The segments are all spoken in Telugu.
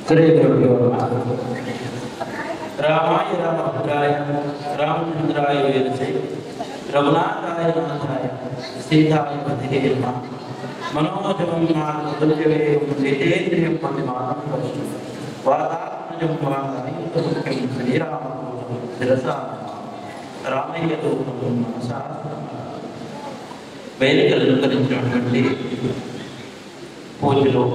శ్రీ గురుభ్యో నమః. రామాయ రామభద్రాయ రామచంద్రాయ వేదసే రఘునాథాయ నాథాయ సీతాయ పతిరే నమః. మనోజవం మాధుర్యవేయం జితేంద్రియం పతిమానం వశం. వాతాత్మజం వాతాయుక్తం శ్రీరామదూతం శిరసా రామయ్య దూతం మనసా వేదికలు అనుకరించినటువంటి పూజలు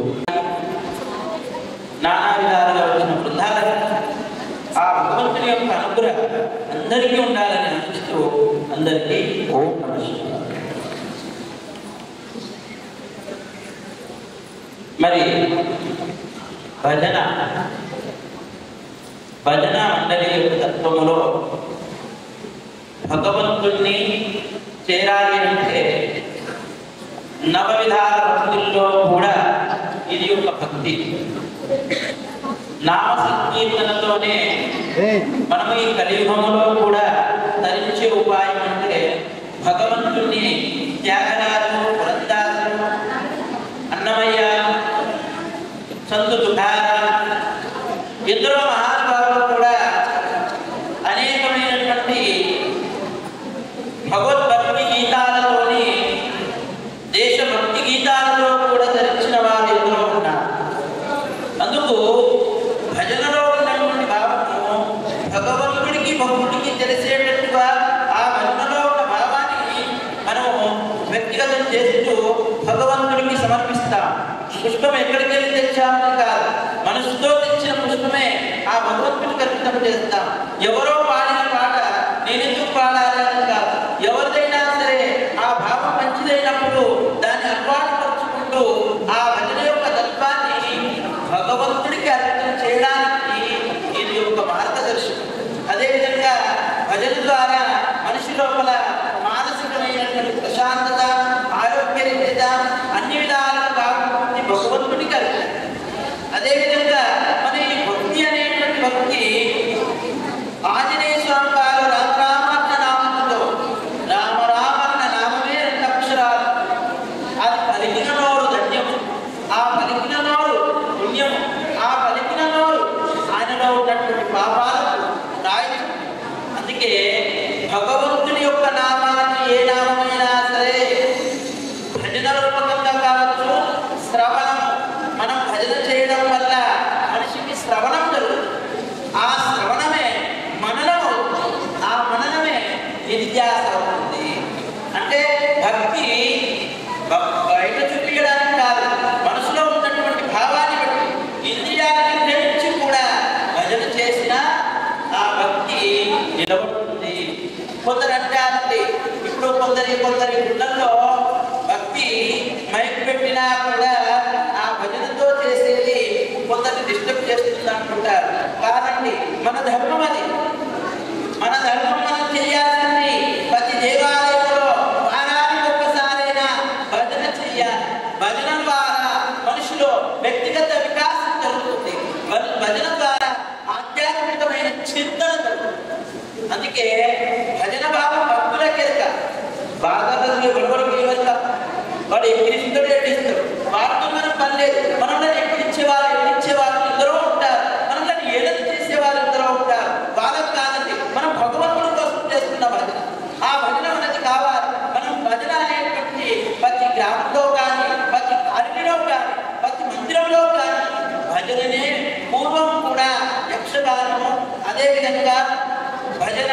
నానా విధాలుగా వచ్చిన వృద్ధాలకు ఆ భగవంతుని యొక్క అనుగ్రహం అందరికీ ఉండాలని ఆశిస్తూ అందరికీ ఓం నమ శివాయ. మరి భజన భజన మండలి యొక్క తత్వములో భగవంతుణ్ణి చేరాలి అంటే నవ విధాల భక్తుల్లో కూడా ఇది ఒక భక్తి నామ సంకీర్తనతోనే మనం ఈ కలియుగంలో కూడా ధరించే ఉపాయం అంటే భగవంతుణ్ణి త్యాగరాజు పురందాసు అన్నమయ్య సంతు తుకార ఎందరో మహానుభావులు కూడా అనేకమైనటువంటి భగవద్భక్తి గీతాలలోని దేశభక్తి గీతాలలో కూడా ధరించిన వారు ఎందరో ఉన్నారు అందుకు భజనలో ఉన్నటువంటి భావము భగవంతుడికి భక్తుడికి తెలిసేటట్టుగా ఆ భజనలో ఉన్న భావాన్ని మనము వ్యక్తిగతం చేస్తూ భగవంతుడికి సమర్పిస్తాం పుష్పం ఎక్కడికి వెళ్ళి తెచ్చామని కాదు మనసుతో తెచ్చిన పుష్పమే ఆ భగవంతుడికి అర్పితం చేస్తాం ఎవరో పాడిన పాట నేనెందుకు పాడాలి అని కాదు ఎవరిదైనా సరే ఆ భావం మంచిదైనప్పుడు దాన్ని అలవాటు పరుచుకుంటూ ఆ భజన యొక్క తత్వాన్ని భగవంతుడికి అర్పణ చేయడానికి ఇది ఒక మార్గదర్శకం అదేవిధంగా భజన ద్వారా మనిషి లోపల మానసికమైనటువంటి ప్రశాంతత ఆరోగ్యరీత్యత అన్ని విధాలుగా బాగుంటుంది భగవంతుడికి అర్పణ అదేవిధంగా మన ఈ భక్తి అనేటువంటి భక్తి ఆంజనేయ స్వామి వారు రామ రామన్న నామంతో రామ రామన్న నామమే రెండు అక్షరాలు అది పలికిన నోరు ధన్యము ఆ పలికిన నోరు పుణ్యము ఆ పలికిన నోరు ఆయనలో ఉన్నటువంటి పాపాలకు రాయి అందుకే భగవంతుని యొక్క నామాన్ని ఏ నామైనా సరే భజన రూపకంగా కావచ్చు శ్రవణం మనం భజన చేయడం వల్ల మనిషికి శ్రవణం జరుగుతుంది ఆ శ్రవణమే మననం అవుతుంది ఆ మననమే నిత్యాస అవుతుంది అంటే భక్తి బ- బయట చూపించడానికి కాదు మనసులో ఉన్నటువంటి భావాన్ని బట్టి ఇంద్రియాలను గ్రహించి కూడా భజన చేసినా ఆ భక్తి నిలబడుతుంది కొందరు అంటారండి ఇప్పుడు కొందరి కొందరి గుళ్ళల్లో భక్తి మైక్ పెట్టినా కూడా ఆ భజనతో చేసేది కొందరిని డిస్టర్బ్ చేస్తుంది అనుకుంటారు కాదండి మన ధర్మం అది మన ధర్మం మనం చేయాల్సింది ప్రతి దేవాలయంలో వారానికి ఒక్కసారైనా భజన చెయ్యాలి భజన ద్వారా మనిషిలో వ్యక్తిగత వికాసం జరుగుతుంది భ- భజన ద్వారా ఆధ్యాత్మికమైన చింతన జరుగుతుంది అందుకే భజన భావం భక్తులకే బాగా గొడవలు ఎవరిక వాడు ఎక్కిరిస్తాడు ఎక్కిస్తాడు వారితో మనం పని లేదు మనల్ని ఎక్కిరించేవారు ఎక్కించేవారు ఎందరో ఉంటారు మనల్ని ఏదైనా చేసేవారు ఎందరో ఉంటారు వాళ్ళకి కాదండి మనం భగవంతుడి కోసం చేస్తున్న భజన ఆ భజన మనకి కావాలి మనం భజన అనేటువంటి ప్రతి గ్రామంలో కానీ ప్రతి కాలనీలో కానీ ప్రతి మందిరంలో కానీ భజననే పూర్వం కూడా యక్షగానము అదేవిధంగా భజన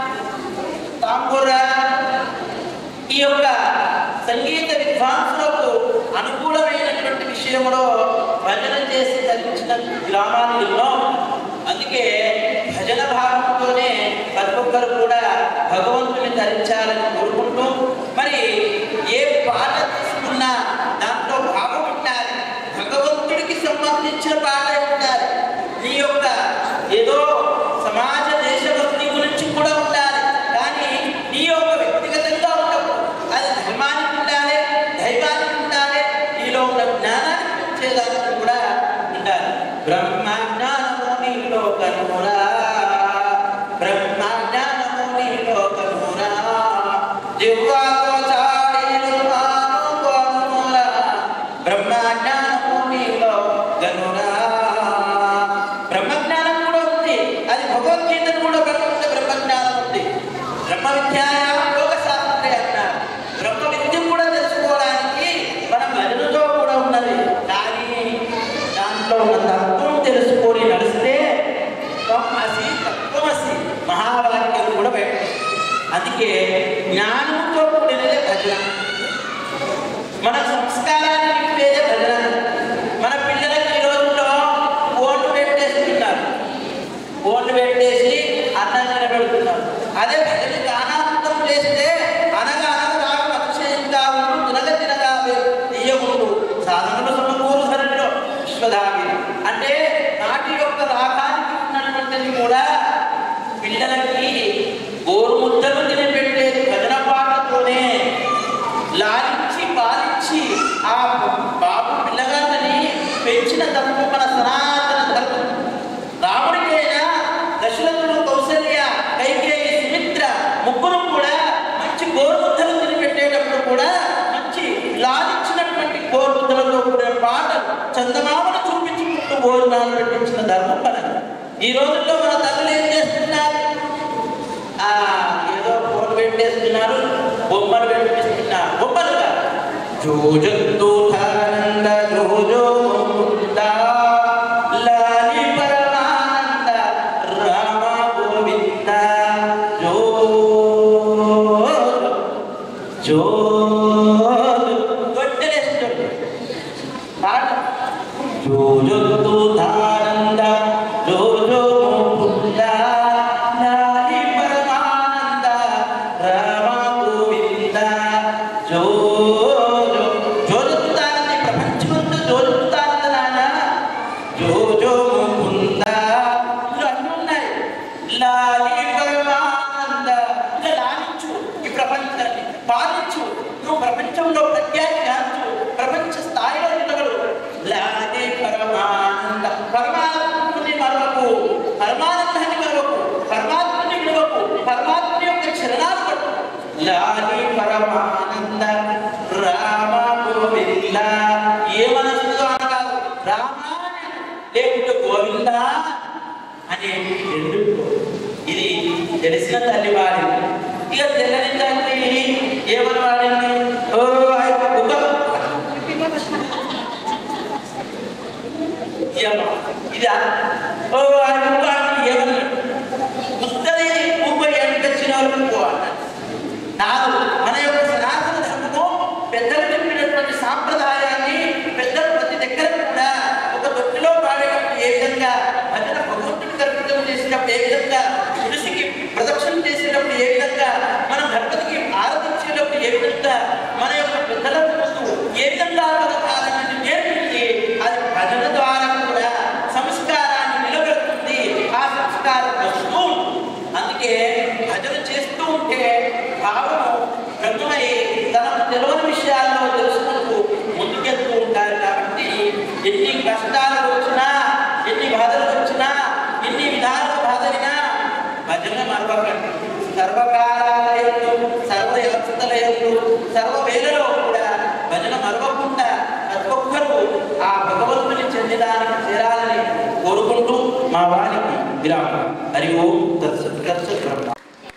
తాంబూర ఈ యొక్క సంగీత విద్వాంసులకు అనుకూలమైనటువంటి విషయంలో భజన చేసి తరించిన గ్రామాలు ఎన్నో అందుకే భజన భావంతోనే ప్రతి ఒక్కరు కూడా భగవంతుని ధరించాలని కోరుకుంటూ మరి ఏ పాట తీసుకున్నా దాంట్లో భావం ఉండాలి భగవంతుడికి సంబంధించిన పాట ఉండాలి నీ యొక్క ఏదో సమాజ దేశభక్తి గురించి కూడా ఉండాలి కానీ నీ యొక్క వ్యక్తిగతంగా ఉండవు అది ధర్మానికి ఉండాలి దైవానికి ఉండాలి నీలో ఉన్న జ్ఞానానికి వచ్చేదానికి కూడా ఉండాలి బ్రహ్మ జ్ఞానము నీలో కనురా బ్రహ్మ జ్ఞానము నీలో కనురా దివ్వాలో చాడీలు మాను కొనురా. బ్రహ్మ జ్ఞానము నీలో గనురా బ్రహ్మజ్ఞానం కూడా ఉంది అది భగవద్గీతను కూడా ప్రపంచ బ్రహ్మజ్ఞానం ఉంది బ్రహ్మ విద్యాయాం యోగ శాస్త్రే అన్నారు బ్రహ్మ విద్య కూడా తెలుసుకోవడానికి మన భజనతో కూడా ఉన్నది కానీ దాంట్లో ఉన్న తత్వం తెలుసుకొని నడిస్తే త్వమసి తత్వమసి మహావాక్యం కూడా బయట అందుకే జ్ఞానంతో కూడినదే భజన మన సంస్కారాన్ని నింపేదే భజన మన పిల్లలకి ఈ రోజుల్లో ఓట్లు పెట్టేస్తున్నారు ఓట్లు పెట్టేసి అన్నం నిలబెడుతున్నారు అదే భజన గానాంతం చేస్తే అనగా అనగా రాగం అతిశయంగా ఉంటూ తినగ తినగా తీయకుంటూ సాధనలు సమకూరు ధరలో విశ్వధామి అంటే నాటి యొక్క రాగానికి ఉన్నటువంటిది కూడా పిల్లలకి గోరు ముద్దలు తినబెట్టేది భజన పాటతోనే లాలించి పాలించి ఆ బాబు పిల్లగాళ్ళని పెంచిన తప్పు మన సనాతన ధర్మం రాముడికైనా దశరథుడు కౌసల్య కైకేయి సుమిత్ర ముగ్గురు కూడా మంచి గోరుముద్దలు తినిపెట్టేటప్పుడు కూడా మంచి లాలించినటువంటి గోరుముద్దలతో కూడిన పాట చందమామను చూపించుకుంటూ భోజనాలు పెట్టించిన ధర్మం మనది ఈ రోజుల్లో మన తల్లులు ఏం చేస్తున్నారు ఆ ఏదో ఫోన్ పెట్టేస్తున్నారు బొమ్మలు పెట్టిస్తున్నారు బొమ్మలు కాదు. జోజంతో ధానంద జోజో ముకుంద, లాలి పరమానంద రామ గోవింద జో జో కొట్టలేస్తుంది పాట జోజంతో ధానంద జోజో ముకుంద, లాలి పరమానంద రామ గోవింద జో జో జోజుతానంది ప్రపంచమంతా జోజుతానంద నాన్న జో జో ముకుంద ఇలా అన్నీ ఉన్నాయి లాలి పరమానంద ఇలా లాలించు ఈ ప్రపంచాన్ని పాలించు నువ్వు ప్రపంచంలో ప్రఖ్యాతి గాంచు ప్రపంచ స్థాయిలో ఉండగలవు లాలి పరమానంద పరమాత్మని మరవకు పరమానందాన్ని మరవకు పరమాత్మని విడవకు పరమాత్మ యొక్క చరణాలు పట్టు లాలి పరమానంద రామ గోవింద ఏ మనస్సుతో అనగాదు రామ లేకుంటే గోవింద అనే రెండు ఇది తెలిసిన తల్లి వాడింది ఇక తెల్లని తల్లి ఏమని వాడింది ఓ ఆయన కుక్క ఇయ్యమ్మ, ఇదా ఓ ఆయన కుక్క అంటే ఏమన్నాడు ముస్తది ముప్పై ఏళ్ళు తెచ్చిన వాళ్ళు అన్నాడు నాదు మన యొక్క సనాతన ధర్మము పెద్దలు చెప్పినటువంటి సాంప్రదాయాన్ని పెద్దలు ప్రతి దగ్గర కూడా ఒక తొట్టిలో పాడేటప్పుడు ఏ విధంగా భజన భగవంతుడి కర్పితం చేసినప్పుడు ఏ విధంగా తులసికి ప్రదక్షిణ చేసేటప్పుడు ఏ విధంగా మన గణపతికి ఆరాధించేటప్పుడు ఏ విధంగా మన యొక్క పెద్దల ముందు ఏ విధంగా బతకాలని నేర్పించి అది భజన ద్వారా కూడా సంస్కారాన్ని నిలబెడుతుంది ఆ సంస్కారం వస్తూ ఉంటుంది. అందుకే భజన చేస్తూ ఉంటే భావము బ్రహ్మమై తనకు తెలియని విషయాల్లో తెలుసుకుంటూ ముందుకెళ్తూ ఉంటారు కాబట్టి ఎన్ని కష్టాలు వచ్చినా ఎన్ని బాధలు వచ్చినా ఎన్ని విధాలుగా బాధైనా భజన మరవకండి సర్వకాలంలో సర్వ వ్యవస్థలయందు సర్వ వేళలో కూడా భజన మరవకుండా ప్రతి ఒక్కరూ ఆ భగవంతుని చెందడానికి చేరాలని కోరుకుంటూ మా వారికి విరామం హరి ఓం తత్సత్ తత్సత్ బ్రహ్మ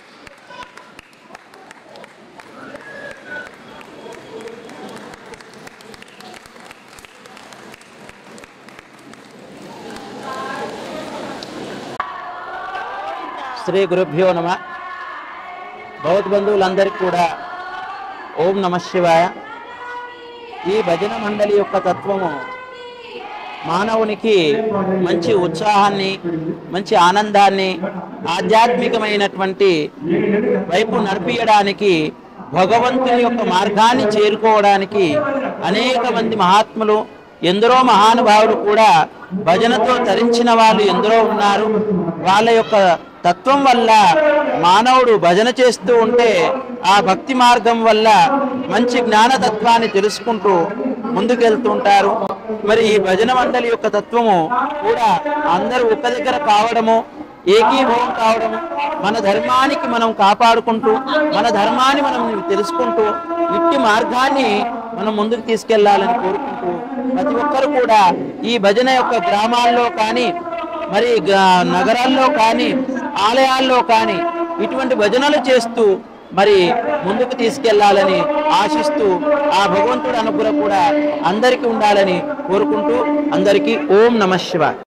శ్రీ గురుభ్యో నమ భగవద్ బంధువులందరికీ కూడా ఓం నమ శివాయ ఈ భజన మండలి యొక్క తత్వము మానవునికి మంచి ఉత్సాహాన్ని మంచి ఆనందాన్ని ఆధ్యాత్మికమైనటువంటి వైపు నడిపించడానికి భగవంతుని యొక్క మార్గాన్ని చేరుకోవడానికి అనేక మంది మహాత్ములు ఎందరో మహానుభావులు కూడా భజనతో తరించిన వాళ్ళు ఎందరో ఉన్నారు వాళ్ళ యొక్క తత్వం వల్ల మానవుడు భజన చేస్తూ ఉంటే ఆ భక్తి మార్గం వల్ల మంచి జ్ఞానతత్వాన్ని తెలుసుకుంటూ ముందుకెళ్తూ ఉంటారు మరి ఈ భజన మండలి యొక్క తత్వము కూడా అందరూ ఒక దగ్గర కావడము ఏకీభవం కావడం మన ధర్మానికి మనం కాపాడుకుంటూ మన ధర్మాన్ని మనం తెలుసుకుంటూ ఇట్టి మార్గాన్ని మనం ముందుకు తీసుకెళ్లాలని కోరుకుంటూ ప్రతి ఒక్కరు కూడా ఈ భజన యొక్క గ్రామాల్లో కానీ మరి గ- నగరాల్లో కానీ ఆలయాల్లో కానీ ఇటువంటి భజనలు చేస్తూ మరి ముందుకు తీసుకెళ్లాలని ఆశిస్తూ ఆ భగవంతుడి అనుగ్రహం కూడా అందరికీ ఉండాలని కోరుకుంటూ అందరికీ ఓం నమ శివాయ